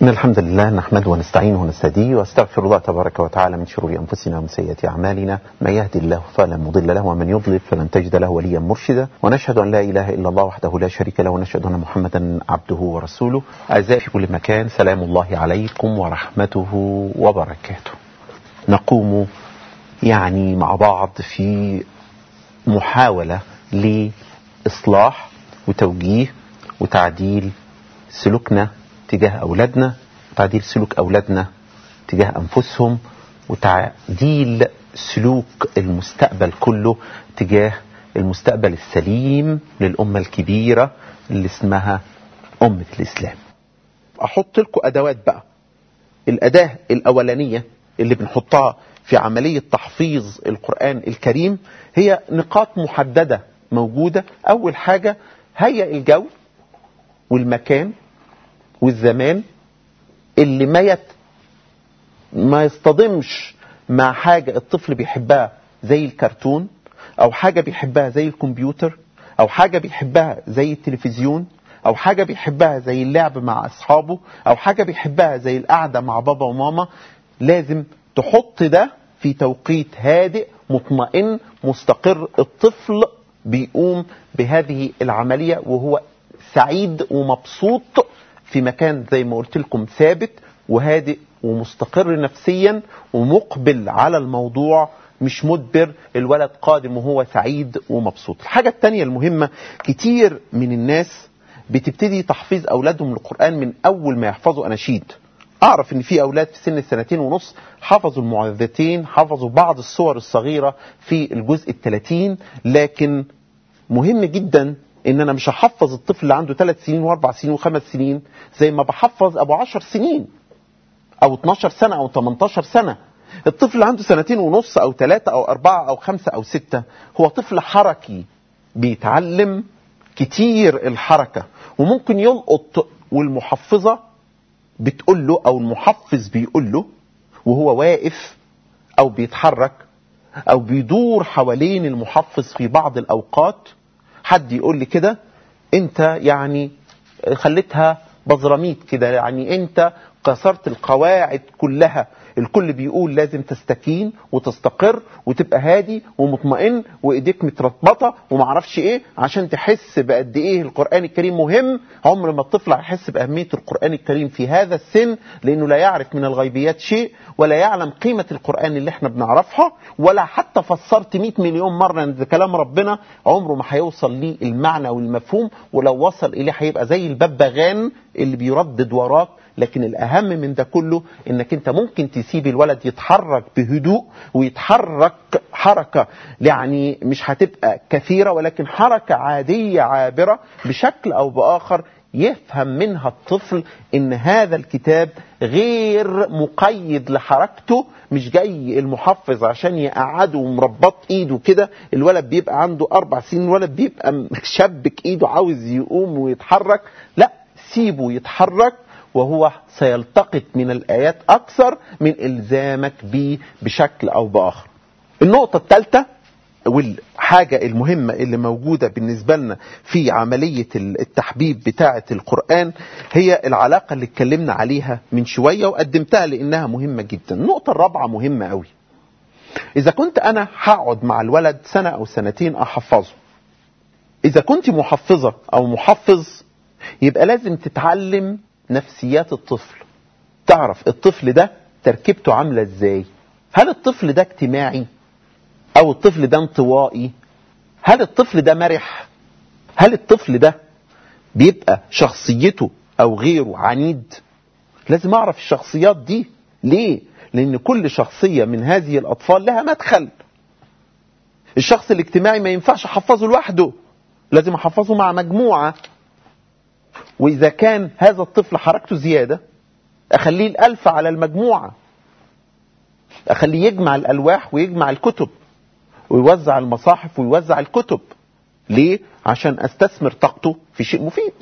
إن الحمد لله نحمده ونستعينه ونستهديه واستغفر الله تبارك وتعالى من شرور أنفسنا ومن سيئات أعمالنا من يهدي الله فلا مضل له ومن يضلل فلن تجد له وليا مرشدا ونشهد أن لا إله إلا الله وحده لا شريك له ونشهد أن محمدا عبده ورسوله أعزائي في كل مكان سلام الله عليكم ورحمته وبركاته نقوم يعني مع بعض في محاولة لإصلاح وتوجيه وتعديل سلوكنا تجاه أولادنا وتعديل سلوك أولادنا تجاه أنفسهم وتعديل سلوك المستقبل كله تجاه المستقبل السليم للأمة الكبيرة اللي اسمها أمة الإسلام أحط لكم أدوات بقى الأداة الأولانية اللي بنحطها في عملية تحفيظ القرآن الكريم هي نقاط محددة موجودة أول حاجة هيئ الجو والمكان والزمان اللي ما يت ما يصطدمش مع حاجة الطفل بيحبها زي الكرتون أو حاجة بيحبها زي الكمبيوتر أو حاجة بيحبها زي التلفزيون أو حاجة بيحبها زي اللعب مع أصحابه أو حاجة بيحبها زي القعدة مع بابا وماما لازم تحط ده في توقيت هادئ مطمئن مستقر الطفل بيقوم بهذه العملية وهو سعيد ومبسوط في مكان زي ما قلت لكم ثابت وهادئ ومستقر نفسيا ومقبل على الموضوع مش مدبر الولد قادم وهو سعيد ومبسوط الحاجة التانية المهمة كتير من الناس بتبتدي تحفيظ أولادهم القرآن من أول ما يحفظوا أناشيد أعرف إن في أولاد في سن السنتين ونص حفظوا المعوذتين حفظوا بعض الصور الصغيرة في الجزء الثلاثين لكن مهم جدا ان انا مش هحفظ الطفل اللي عنده ثلاث سنين واربع سنين وخمس سنين زي ما بحفظ ابو عشر سنين او 12 سنة او 18 سنة الطفل اللي عنده سنتين ونص او ثلاثة او اربعة او خمسة او ستة هو طفل حركي بيتعلم كتير الحركة وممكن يلقط والمحفظة بتقول له او المحفظ بيقول له وهو واقف او بيتحرك او بيدور حوالين المحفظ في بعض الاوقات حد يقول لي كده انت يعني خليتها بزراميت كده يعني انت كسرت القواعد كلها الكل بيقول لازم تستكين وتستقر وتبقى هادي ومطمئن وايديك مترطبطه ومعرفش ايه عشان تحس بقد ايه القران الكريم مهم عمر ما الطفل هيحس باهميه القران الكريم في هذا السن لانه لا يعرف من الغيبيات شيء ولا يعلم قيمه القران اللي احنا بنعرفها ولا حتى فسرت 100 مليون مره ان ده كلام ربنا عمره ما هيوصل ليه المعنى والمفهوم ولو وصل اليه هيبقى زي الببغان اللي بيردد وراك لكن الأهم من ده كله إنك أنت ممكن تسيب الولد يتحرك بهدوء ويتحرك حركة يعني مش هتبقى كثيرة ولكن حركة عادية عابرة بشكل أو بآخر يفهم منها الطفل ان هذا الكتاب غير مقيد لحركته مش جاي المحفظ عشان يقعده ومربط ايده كده الولد بيبقى عنده اربع سنين الولد بيبقى مشبك ايده عاوز يقوم ويتحرك لا سيبه يتحرك وهو سيلتقط من الآيات أكثر من إلزامك به بشكل أو بآخر النقطة الثالثة والحاجة المهمة اللي موجودة بالنسبة لنا في عملية التحبيب بتاعة القرآن هي العلاقة اللي اتكلمنا عليها من شوية وقدمتها لأنها مهمة جدا النقطة الرابعة مهمة قوي إذا كنت أنا هقعد مع الولد سنة أو سنتين أحفظه إذا كنت محفظة أو محفظ يبقى لازم تتعلم نفسيات الطفل تعرف الطفل ده تركيبته عاملة ازاي هل الطفل ده اجتماعي او الطفل ده انطوائي هل الطفل ده مرح هل الطفل ده بيبقى شخصيته او غيره عنيد لازم اعرف الشخصيات دي ليه لان كل شخصية من هذه الاطفال لها مدخل الشخص الاجتماعي ما ينفعش احفظه لوحده لازم احفظه مع مجموعة وإذا كان هذا الطفل حركته زيادة أخليه الألف على المجموعة أخليه يجمع الألواح ويجمع الكتب ويوزع المصاحف ويوزع الكتب ليه؟ عشان أستثمر طاقته في شيء مفيد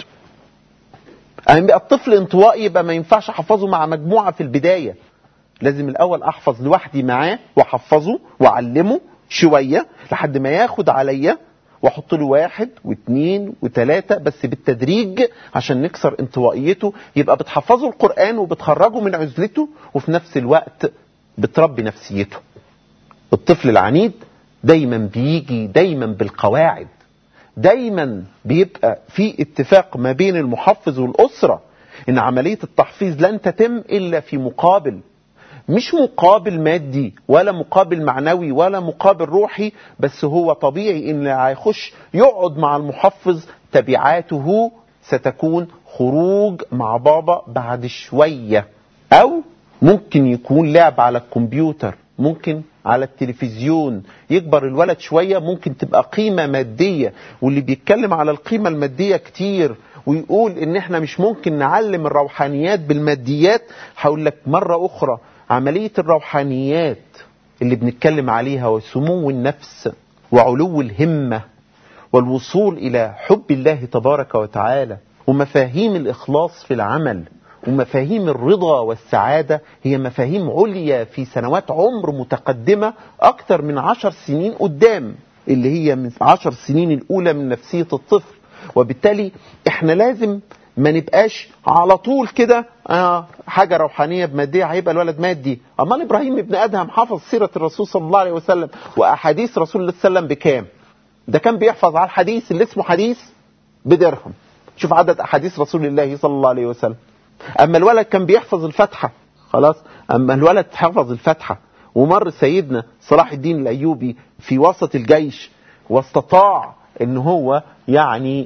أهم بقى الطفل انطوائي يبقى ما ينفعش أحفظه مع مجموعة في البداية لازم الأول أحفظ لوحدي معاه وأحفظه وأعلمه شوية لحد ما ياخد عليا واحط له واحد واثنين وثلاثة بس بالتدريج عشان نكسر انطوائيته يبقى بتحفظه القرآن وبتخرجه من عزلته وفي نفس الوقت بتربي نفسيته الطفل العنيد دايما بيجي دايما بالقواعد دايما بيبقى في اتفاق ما بين المحفظ والأسرة ان عملية التحفيظ لن تتم الا في مقابل مش مقابل مادي ولا مقابل معنوي ولا مقابل روحي بس هو طبيعي ان هيخش يقعد مع المحفظ تبعاته ستكون خروج مع بابا بعد شوية او ممكن يكون لعب على الكمبيوتر ممكن على التلفزيون يكبر الولد شوية ممكن تبقى قيمة مادية واللي بيتكلم على القيمة المادية كتير ويقول ان احنا مش ممكن نعلم الروحانيات بالماديات هقول لك مرة اخرى عملية الروحانيات اللي بنتكلم عليها وسمو النفس وعلو الهمة والوصول الى حب الله تبارك وتعالى ومفاهيم الاخلاص في العمل ومفاهيم الرضا والسعادة هي مفاهيم عليا في سنوات عمر متقدمة أكثر من عشر سنين قدام اللي هي من عشر سنين الأولى من نفسية الطفل وبالتالي احنا لازم ما نبقاش على طول كده آه حاجة روحانية بمادية هيبقى الولد مادي أما إبراهيم ابن أدهم حفظ سيرة الرسول صلى الله عليه وسلم وأحاديث رسول الله صلى الله عليه وسلم بكام ده كان بيحفظ على الحديث اللي اسمه حديث بدرهم شوف عدد أحاديث رسول الله صلى الله عليه وسلم أما الولد كان بيحفظ الفاتحة خلاص أما الولد حفظ الفاتحة ومر سيدنا صلاح الدين الأيوبي في وسط الجيش واستطاع ان هو يعني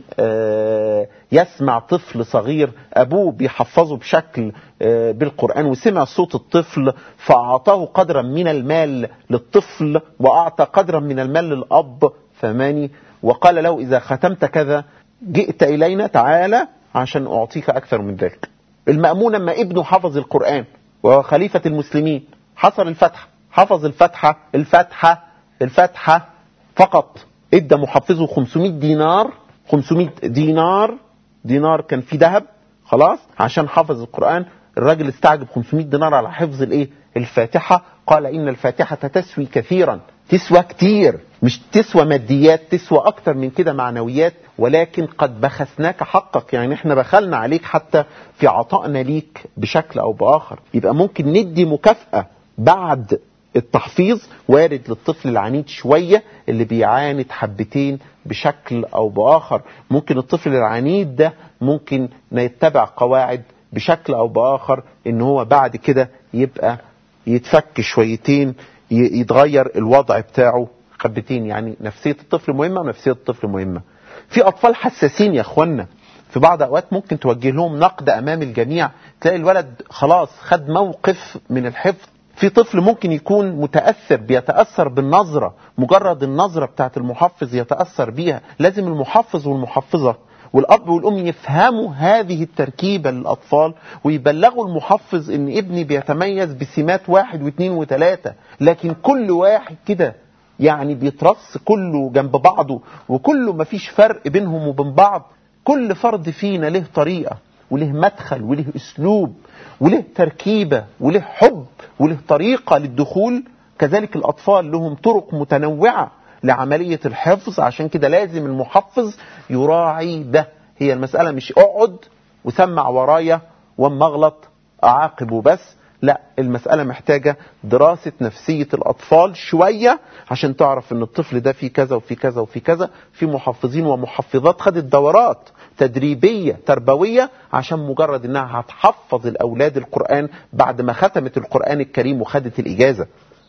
يسمع طفل صغير ابوه بيحفظه بشكل بالقرآن وسمع صوت الطفل فاعطاه قدرا من المال للطفل واعطى قدرا من المال للاب فماني وقال له اذا ختمت كذا جئت الينا تعالى عشان اعطيك اكثر من ذلك المأمون اما ابنه حفظ القرآن وهو خليفة المسلمين حصل الفتحة حفظ الفتحة الفتحة الفتحة فقط ادى محفظه 500 دينار 500 دينار دينار كان فيه ذهب خلاص عشان حفظ القرآن الراجل استعجب 500 دينار على حفظ الايه الفاتحة قال ان الفاتحة تسوي كثيرا تسوى كتير مش تسوى ماديات تسوى اكتر من كده معنويات ولكن قد بخسناك حقك يعني احنا بخلنا عليك حتى في عطائنا ليك بشكل او باخر يبقى ممكن ندي مكافأة بعد التحفيظ وارد للطفل العنيد شوية اللي بيعاند حبتين بشكل او باخر ممكن الطفل العنيد ده ممكن يتبع قواعد بشكل او باخر ان هو بعد كده يبقى يتفك شويتين يتغير الوضع بتاعه حبتين يعني نفسية الطفل مهمة ونفسية الطفل مهمة في اطفال حساسين يا اخوانا في بعض اوقات ممكن توجه لهم نقد امام الجميع تلاقي الولد خلاص خد موقف من الحفظ في طفل ممكن يكون متأثر بيتأثر بالنظرة مجرد النظرة بتاعت المحفظ يتأثر بيها لازم المحفظ والمحفظة والأب والأم يفهموا هذه التركيبة للأطفال ويبلغوا المحفظ إن ابني بيتميز بسمات واحد واثنين وثلاثة لكن كل واحد كده يعني بيترص كله جنب بعضه وكله مفيش فرق بينهم وبين بعض كل فرد فينا له طريقة وله مدخل وله أسلوب وله تركيبة وله حب وله طريقة للدخول كذلك الأطفال لهم طرق متنوعة لعملية الحفظ عشان كده لازم المحفظ يراعي ده هي المسألة مش اقعد وسمع ورايا واما اغلط اعاقبه بس لا المسألة محتاجة دراسة نفسية الأطفال شوية عشان تعرف ان الطفل ده فيه كذا وفي كذا وفي كذا في محفظين ومحفظات خدت دورات تدريبية تربوية عشان مجرد انها هتحفظ الاولاد القرآن بعد ما ختمت القرآن الكريم وخدت الاجازة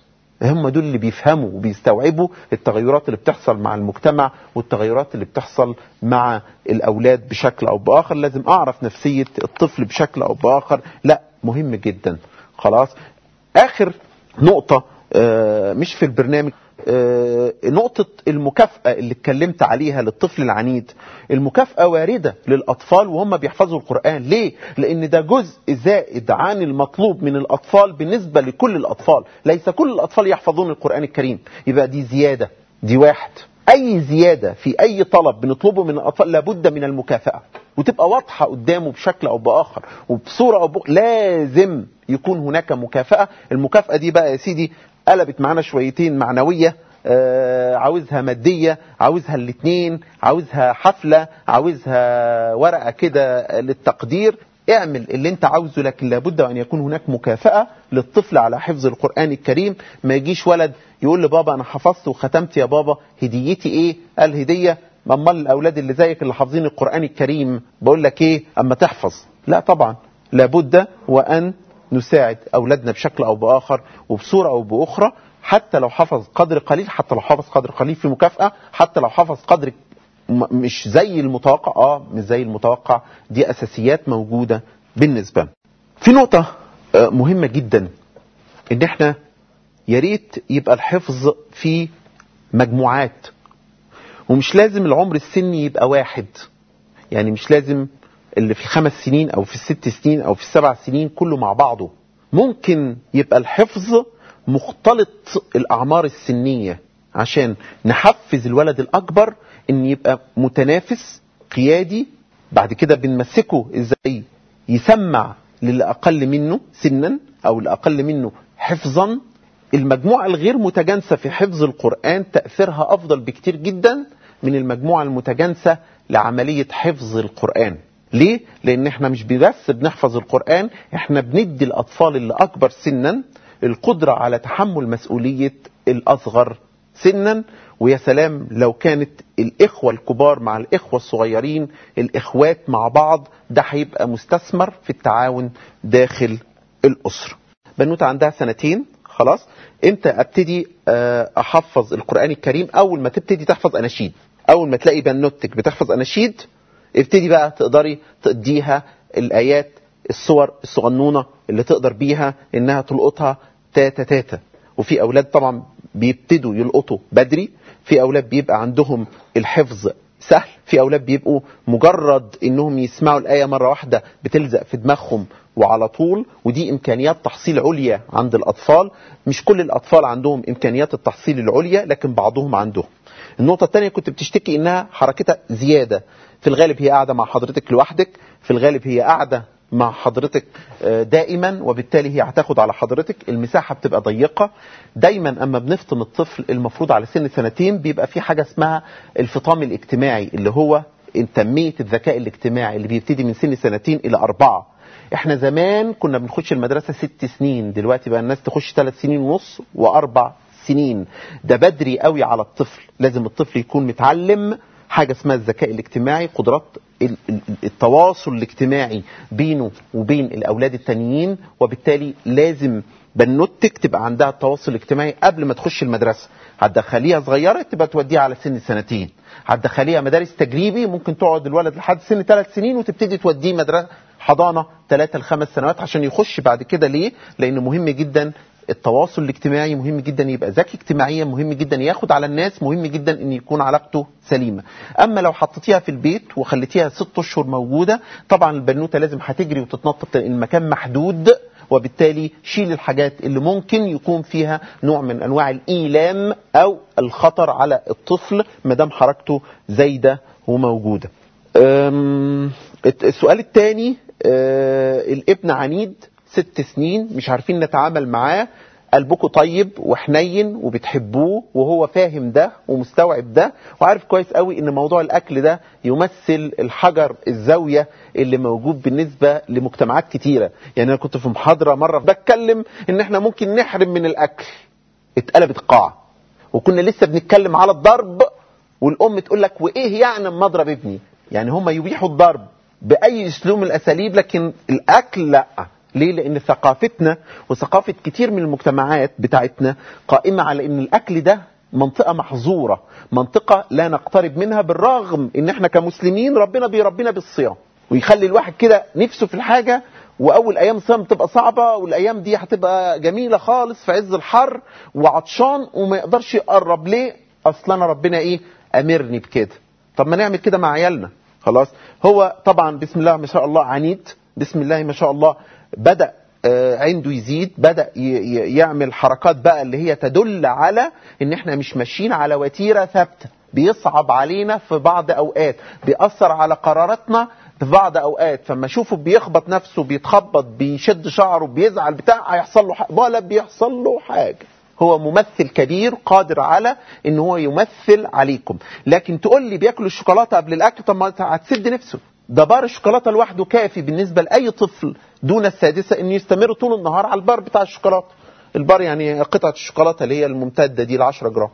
هم دول اللي بيفهموا وبيستوعبوا التغيرات اللي بتحصل مع المجتمع والتغيرات اللي بتحصل مع الاولاد بشكل او باخر لازم اعرف نفسية الطفل بشكل او باخر لا مهم جدا خلاص اخر نقطة مش في البرنامج نقطة المكافأة اللي اتكلمت عليها للطفل العنيد المكافأة واردة للأطفال وهم بيحفظوا القرآن ليه؟ لأن ده جزء زائد عن المطلوب من الأطفال بالنسبة لكل الأطفال ليس كل الأطفال يحفظون القرآن الكريم يبقى دي زيادة دي واحد أي زيادة في أي طلب بنطلبه من الأطفال لابد من المكافأة وتبقى واضحة قدامه بشكل أو بآخر وبصورة أو بآخر لازم يكون هناك مكافأة المكافأة دي بقى يا سيدي قلبت معانا شويتين معنوية آه، عاوزها مادية عاوزها الاتنين عاوزها حفلة عاوزها ورقة كده للتقدير اعمل اللي انت عاوزه لكن لابد ان يكون هناك مكافأة للطفل على حفظ القرآن الكريم ما يجيش ولد يقول لبابا انا حفظت وختمت يا بابا هديتي ايه قال هدية امال الاولاد اللي زيك اللي حافظين القرآن الكريم بقول لك ايه اما تحفظ لا طبعا لابد وان نساعد اولادنا بشكل او باخر وبصورة او باخرى حتى لو حفظ قدر قليل حتى لو حفظ قدر قليل في مكافأة حتى لو حفظ قدر م- مش زي المتوقع اه مش زي المتوقع دي اساسيات موجودة بالنسبة لنا. في نقطة آه، مهمة جدا ان احنا يا ريت يبقى الحفظ في مجموعات ومش لازم العمر السني يبقى واحد يعني مش لازم اللي في خمس سنين او في الست سنين او في السبع سنين كله مع بعضه ممكن يبقى الحفظ مختلط الاعمار السنيه عشان نحفز الولد الاكبر ان يبقى متنافس قيادي بعد كده بنمسكه ازاي يسمع للي اقل منه سنا او اللي اقل منه حفظا المجموعة الغير متجانسة في حفظ القرآن تأثيرها أفضل بكتير جدا من المجموعة المتجانسة لعملية حفظ القرآن ليه؟ لأن احنا مش بس بنحفظ القرآن احنا بندي الأطفال اللي أكبر سنا القدرة على تحمل مسؤولية الأصغر سنا ويا سلام لو كانت الإخوة الكبار مع الإخوة الصغيرين الإخوات مع بعض ده هيبقى مستثمر في التعاون داخل الأسرة بنوتة عندها سنتين خلاص امتى ابتدي آه، احفظ القرآن الكريم اول ما تبتدي تحفظ اناشيد اول ما تلاقي بنوتك بتحفظ اناشيد ابتدي بقى تقدري تديها الايات الصور الصغنونة اللي تقدر بيها انها تلقطها تاتا تاتا وفي اولاد طبعا بيبتدوا يلقطوا بدري في اولاد بيبقى عندهم الحفظ سهل في اولاد بيبقوا مجرد انهم يسمعوا الايه مره واحده بتلزق في دماغهم وعلى طول ودي امكانيات تحصيل عليا عند الاطفال مش كل الاطفال عندهم امكانيات التحصيل العليا لكن بعضهم عندهم النقطة الثانية كنت بتشتكي انها حركتها زيادة في الغالب هي قاعدة مع حضرتك لوحدك في الغالب هي قاعدة مع حضرتك آه، دائما وبالتالي هي هتاخد على حضرتك المساحة بتبقى ضيقة دايما اما بنفطم الطفل المفروض على سن سنتين بيبقى في حاجة اسمها الفطام الاجتماعي اللي هو تنمية الذكاء الاجتماعي اللي بيبتدي من سن سنتين الى اربعة احنا زمان كنا بنخش المدرسة ست سنين دلوقتي بقى الناس تخش ثلاث سنين ونص واربع سنين ده بدري قوي على الطفل لازم الطفل يكون متعلم حاجة اسمها الذكاء الاجتماعي قدرات ال- ال- التواصل الاجتماعي بينه وبين الأولاد التانيين وبالتالي لازم بنوتك تبقى عندها التواصل الاجتماعي قبل ما تخش المدرسة هتدخليها صغيرة تبقى توديها على سن سنتين هتدخليها مدارس تجريبي ممكن تقعد الولد لحد سن ثلاث سنين وتبتدي توديه مدرسة حضانة ثلاثة لخمس سنوات عشان يخش بعد كده ليه؟ لأن مهم جدا التواصل الاجتماعي مهم جدا يبقى ذكي اجتماعيا مهم جدا ياخد على الناس مهم جدا ان يكون علاقته سليمه اما لو حطيتيها في البيت وخليتيها ست اشهر موجوده طبعا البنوته لازم هتجري وتتنطط لان المكان محدود وبالتالي شيل الحاجات اللي ممكن يكون فيها نوع من انواع الايلام او الخطر على الطفل ما دام حركته زايده وموجوده أم، السؤال الثاني الابن عنيد ست سنين مش عارفين نتعامل معاه قلبكم طيب وحنين وبتحبوه وهو فاهم ده ومستوعب ده وعارف كويس قوي ان موضوع الاكل ده يمثل الحجر الزاويه اللي موجود بالنسبه لمجتمعات كتيره يعني انا كنت في محاضره مره بتكلم ان احنا ممكن نحرم من الاكل اتقلبت القاعه وكنا لسه بنتكلم على الضرب والام تقول لك وايه يعني اما اضرب ابني يعني هم يبيحوا الضرب باي اسلوب من الاساليب لكن الاكل لا ليه لان ثقافتنا وثقافه كتير من المجتمعات بتاعتنا قائمه على ان الاكل ده منطقه محظوره منطقه لا نقترب منها بالرغم ان احنا كمسلمين ربنا بيربينا بالصيام ويخلي الواحد كده نفسه في الحاجه واول ايام الصيام بتبقى صعبه والايام دي هتبقى جميله خالص في عز الحر وعطشان وما يقدرش يقرب ليه اصل انا ربنا ايه امرني بكده طب ما نعمل كده مع عيالنا خلاص هو طبعا بسم الله ما شاء الله عنيد بسم الله ما شاء الله بدا آه، عنده يزيد بدا ي- ي- يعمل حركات بقى اللي هي تدل على ان احنا مش ماشيين على وتيره ثابته بيصعب علينا في بعض اوقات بيأثر على قراراتنا في بعض اوقات فما اشوفه بيخبط نفسه بيتخبط بيشد شعره بيزعل بتاع هيحصل له حاجه ولا بيحصل له حاجه هو ممثل كبير قادر على ان هو يمثل عليكم لكن تقول لي بياكل الشوكولاته قبل الاكل طب ما هتسد نفسه ده بار الشوكولاته لوحده كافي بالنسبه لاي طفل دون السادسه انه يستمر طول النهار على البار بتاع الشوكولاته البار يعني قطعه الشوكولاته اللي هي الممتده دي ال 10 جرام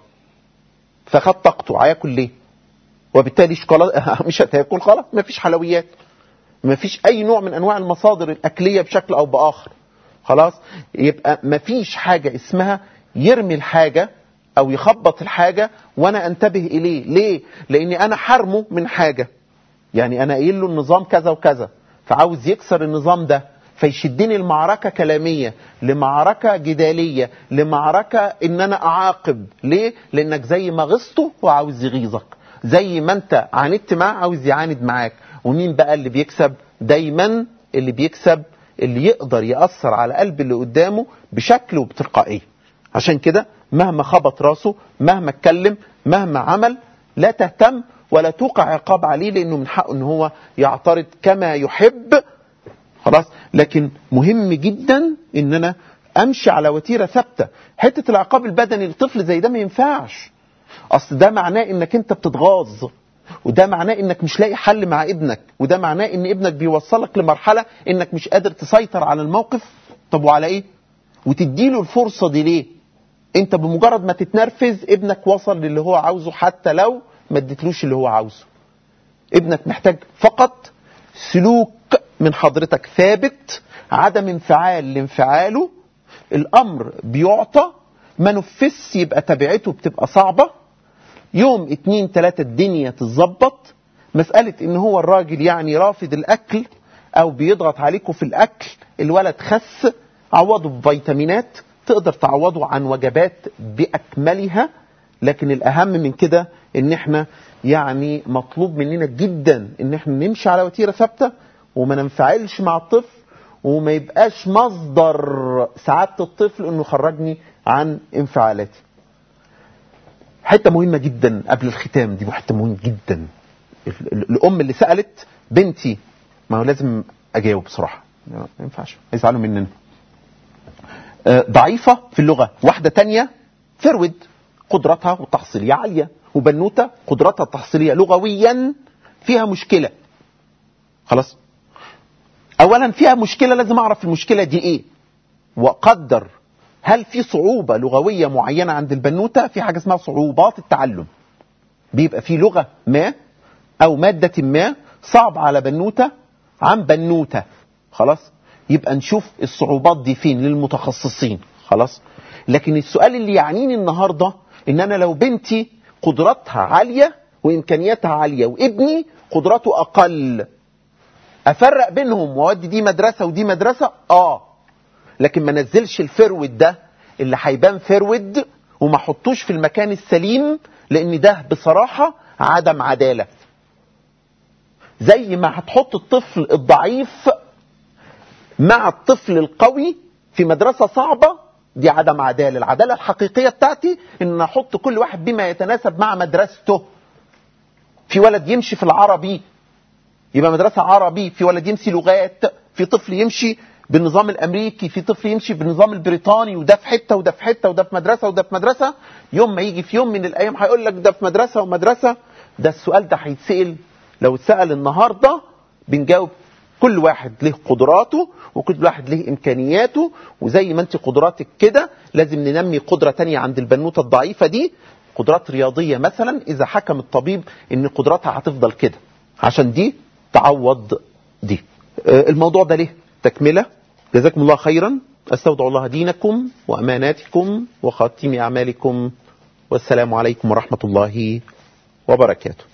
فخد طاقته هياكل ليه وبالتالي شوكولاته مش هتاكل خلاص مفيش حلويات مفيش اي نوع من انواع المصادر الاكليه بشكل او باخر خلاص يبقى مفيش حاجه اسمها يرمي الحاجه او يخبط الحاجه وانا انتبه اليه ليه لاني انا حرمه من حاجه يعني انا قايل له النظام كذا وكذا فعاوز يكسر النظام ده فيشدني المعركة كلامية لمعركة جدالية لمعركة ان انا اعاقب ليه لانك زي ما غصته وعاوز يغيظك زي ما انت عاندت معاه عاوز يعاند معاك ومين بقى اللي بيكسب دايما اللي بيكسب اللي يقدر يأثر على قلب اللي قدامه بشكل وبتلقائية عشان كده مهما خبط راسه مهما اتكلم مهما عمل لا تهتم ولا توقع عقاب عليه لانه من حقه ان هو يعترض كما يحب خلاص لكن مهم جدا ان انا امشي على وتيره ثابته حته العقاب البدني للطفل زي ده ما ينفعش اصل ده معناه انك انت بتتغاظ وده معناه انك مش لاقي حل مع ابنك وده معناه ان ابنك بيوصلك لمرحله انك مش قادر تسيطر على الموقف طب وعلى ايه وتديله الفرصه دي ليه انت بمجرد ما تتنرفز ابنك وصل للي هو عاوزه حتى لو ما اديتلوش اللي هو عاوزه ابنك محتاج فقط سلوك من حضرتك ثابت عدم انفعال لانفعاله الامر بيعطى ما نفس يبقى تبعته بتبقى صعبة يوم اتنين تلاتة الدنيا تتظبط مسألة ان هو الراجل يعني رافض الاكل او بيضغط عليكم في الاكل الولد خس عوضه بفيتامينات تقدر تعوضه عن وجبات باكملها لكن الاهم من كده ان احنا يعني مطلوب مننا جدا ان احنا نمشي على وتيره ثابته وما ننفعلش مع الطفل وما يبقاش مصدر سعاده الطفل انه يخرجني عن انفعالاتي. حته مهمه جدا قبل الختام دي حته مهمه جدا. الام اللي سالت بنتي ما هو لازم اجاوب بصراحه ما ينفعش هيزعلوا مننا. ضعيفه في اللغه، واحده تانية فرود قدرتها التحصيليه عاليه وبنوته قدرتها التحصيليه لغويا فيها مشكله. خلاص؟ اولا فيها مشكله لازم اعرف المشكله دي ايه واقدر هل في صعوبه لغويه معينه عند البنوته في حاجه اسمها صعوبات التعلم بيبقى في لغه ما او ماده ما صعب على بنوته عن بنوته خلاص يبقى نشوف الصعوبات دي فين للمتخصصين خلاص لكن السؤال اللي يعنيني النهارده ان انا لو بنتي قدراتها عاليه وامكانياتها عاليه وابني قدراته اقل افرق بينهم واودي دي مدرسه ودي مدرسه اه لكن ما نزلش الفرود ده اللي هيبان فرود وما احطوش في المكان السليم لان ده بصراحه عدم عداله زي ما هتحط الطفل الضعيف مع الطفل القوي في مدرسه صعبه دي عدم عداله العداله الحقيقيه بتاعتي ان احط كل واحد بما يتناسب مع مدرسته في ولد يمشي في العربي يبقى مدرسة عربي في ولد يمشي لغات في طفل يمشي بالنظام الامريكي في طفل يمشي بالنظام البريطاني وده في حته وده في حته وده في مدرسه وده في مدرسه يوم ما يجي في يوم من الايام هيقول لك ده في مدرسه ومدرسه ده السؤال ده هيتسال لو اتسال النهارده بنجاوب كل واحد له قدراته وكل واحد له امكانياته وزي ما انت قدراتك كده لازم ننمي قدره تانية عند البنوته الضعيفه دي قدرات رياضيه مثلا اذا حكم الطبيب ان قدراتها هتفضل كده عشان دي تعوض دي الموضوع ده ليه تكملة جزاكم الله خيرا استودع الله دينكم وأماناتكم وخاتم أعمالكم والسلام عليكم ورحمة الله وبركاته